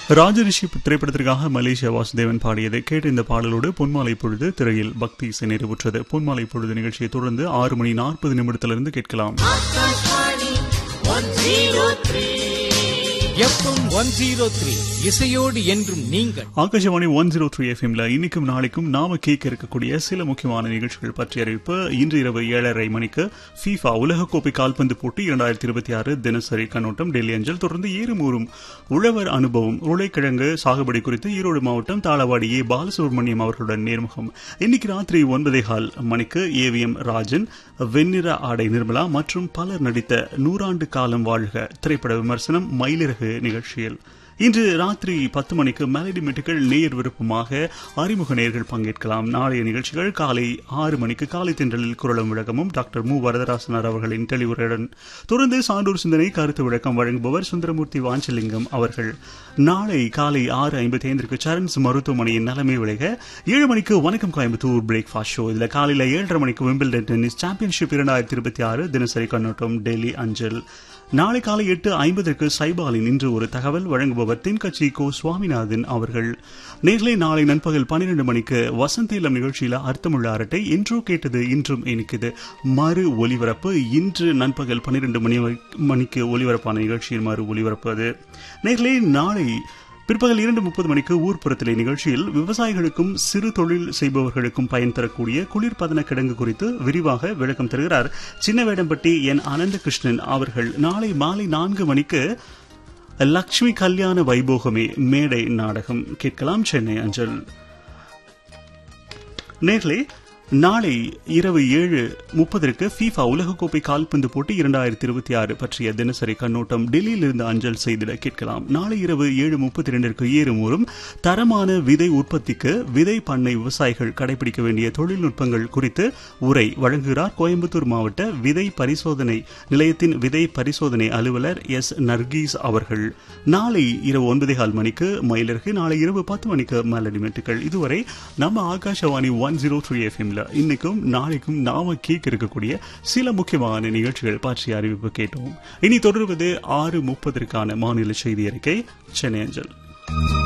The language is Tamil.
ராஜரிஷி திரைப்படத்திற்காக மலேசியா வாசுதேவன் பாடியது கேட்ட இந்த பாடலோடு பொன்மாலை பொழுது திரையில் பக்தி இசை நிறைவுற்றது பொன்மாலை பொழுது நிகழ்ச்சியை தொடர்ந்து ஆறு மணி நாற்பது நிமிடத்திலிருந்து கேட்கலாம் Akashvani one zero three FM one zero three இசையோடு என்றும் நீங்கள் ஆகாஷவாணி ஒன் ஜீரோ த்ரீ எஃப்எம்ல இன்னைக்கும் நாளைக்கும் நாம கேட்க இருக்கக்கூடிய சில முக்கியமான நிகழ்ச்சிகள் பற்றிய அறிவிப்பு இன்று இரவு ஏழரை மணிக்கு ஃபீஃபா உலகக்கோப்பை கால்பந்து போட்டி இரண்டாயிரத்தி இருபத்தி ஆறு தினசரி கண்ணோட்டம் டெல்லி அஞ்சல் தொடர்ந்து ஏறுமூறும் உழவர் அனுபவம் உருளைக்கிழங்கு சாகுபடி குறித்து ஈரோடு மாவட்டம் தாளவாடி ஏ பாலசுப்ரமணியம் அவர்களுடன் நேர்முகம் இன்னைக்கு ராத்திரி ஒன்பதே கால் மணிக்கு ஏவிஎம் ராஜன் வெண்ணிற ஆடை நிர்மலா மற்றும் பலர் நடித்த நூறாண்டு காலம் வாழ்க திரைப்பட விமர்சனம் மயிலிறகு நிகழ்ச்சியில் இன்று ராத்திரி பத்து மணிக்கு மெலடி மெட்டுகள் நேர் விருப்பமாக அறிமுக நேர்கள் பங்கேற்கலாம் நாளைய நிகழ்ச்சிகள் காலை ஆறு மணிக்கு காலை தென்றலில் குரலும் விளக்கமும் டாக்டர் மு வரதராசனார் அவர்களின் தெளிவுரையுடன் தொடர்ந்து சான்றோர் சிந்தனை கருத்து விளக்கம் வழங்குபவர் சுந்தரமூர்த்தி வாஞ்சலிங்கம் அவர்கள் நாளை காலை ஆறு ஐம்பத்தி ஐந்திற்கு சரண்ஸ் மருத்துவமனையின் நலமே விளைக ஏழு மணிக்கு வணக்கம் கோயம்புத்தூர் பிரேக்ஃபாஸ்ட் ஷோ இதுல காலையில ஏழரை மணிக்கு விம்பிள்டன் டென்னிஸ் சாம்பியன்ஷிப் இரண்டாயிரத்தி இருபத்தி ஆறு தினசரி கண்ணோட்டம் டெல்லி அஞ்சல் நாளை காலை எட்டு ஐம்பதற்கு சைபாலின் இன்று ஒரு தகவல் வழங்குபவர் தென்கட்சி கோ சுவாமிநாதன் அவர்கள் நேர்களை நாளை நண்பகல் பன்னிரண்டு மணிக்கு வசந்த இளம் நிகழ்ச்சியில அர்த்தமுள்ள அரட்டை இன்றோ கேட்டது இன்றும் இனிக்குது மறு ஒலிபரப்பு இன்று நண்பகல் பன்னிரண்டு மணி வரை- மணிக்கு ஒலிபரப்பான நிகழ்ச்சியின் மறு ஒலிபரப்பு அது நேர்களை நாளை பிற்பகல் இரண்டு முப்பது மணிக்கு ஊர்ப்புறத்திலே நிகழ்ச்சியில் விவசாயிகளுக்கும் சிறு தொழில் செய்பவர்களுக்கும் பயன் தரக்கூடிய குளிர்பதன கிடங்கு குறித்து விரிவாக விளக்கம் தருகிறார் சின்னவேடம்பட்டி என் அனந்தகிருஷ்ணன் அவர்கள் நாளை மாலை நான்கு மணிக்கு லக்ஷ்மி கல்யாண வைபோகமே மேடை நாடகம் கேட்கலாம் சென்னை அஞ்சல் நேர்களே நாளை இரவு ஏழு முப்பதற்கு ஃபீஃபா உலகக்கோப்பை கால்பந்து போட்டி இரண்டாயிரத்தி இருபத்தி ஆறு பற்றிய தினசரி கண்ணோட்டம் டெல்லியிலிருந்து அஞ்சல் செய்திட கேட்கலாம் நாளை இரவு ஏழு முப்பத்தி ரெண்டிற்கு ஏறுமூறும் தரமான விதை உற்பத்திக்கு விதை பண்ணை விவசாயிகள் கடைபிடிக்க வேண்டிய தொழில்நுட்பங்கள் குறித்து உரை வழங்குகிறார் கோயம்புத்தூர் மாவட்ட விதை பரிசோதனை நிலையத்தின் விதை பரிசோதனை அலுவலர் எஸ் நர்கீஸ் அவர்கள் நாளை இரவு ஒன்பதே கால் மணிக்கு மயிலருக்கு நாளை இரவு பத்து மணிக்கு மலடி மெட்டுக்கள் இதுவரை நம்ம ஆகாஷவாணி ஒன் ஜீரோ த்ரீ எஃப்எம்ல இன்னைக்கும் நாளைக்கும் நாம கேட்க இருக்கக்கூடிய சில முக்கியமான நிகழ்ச்சிகள் பற்றிய அறிவிப்பு கேட்டோம் இனி தொடர்வது ஆறு முப்பதற்கான மாநில செய்தி அறிக்கை சென்னை அஞ்சல்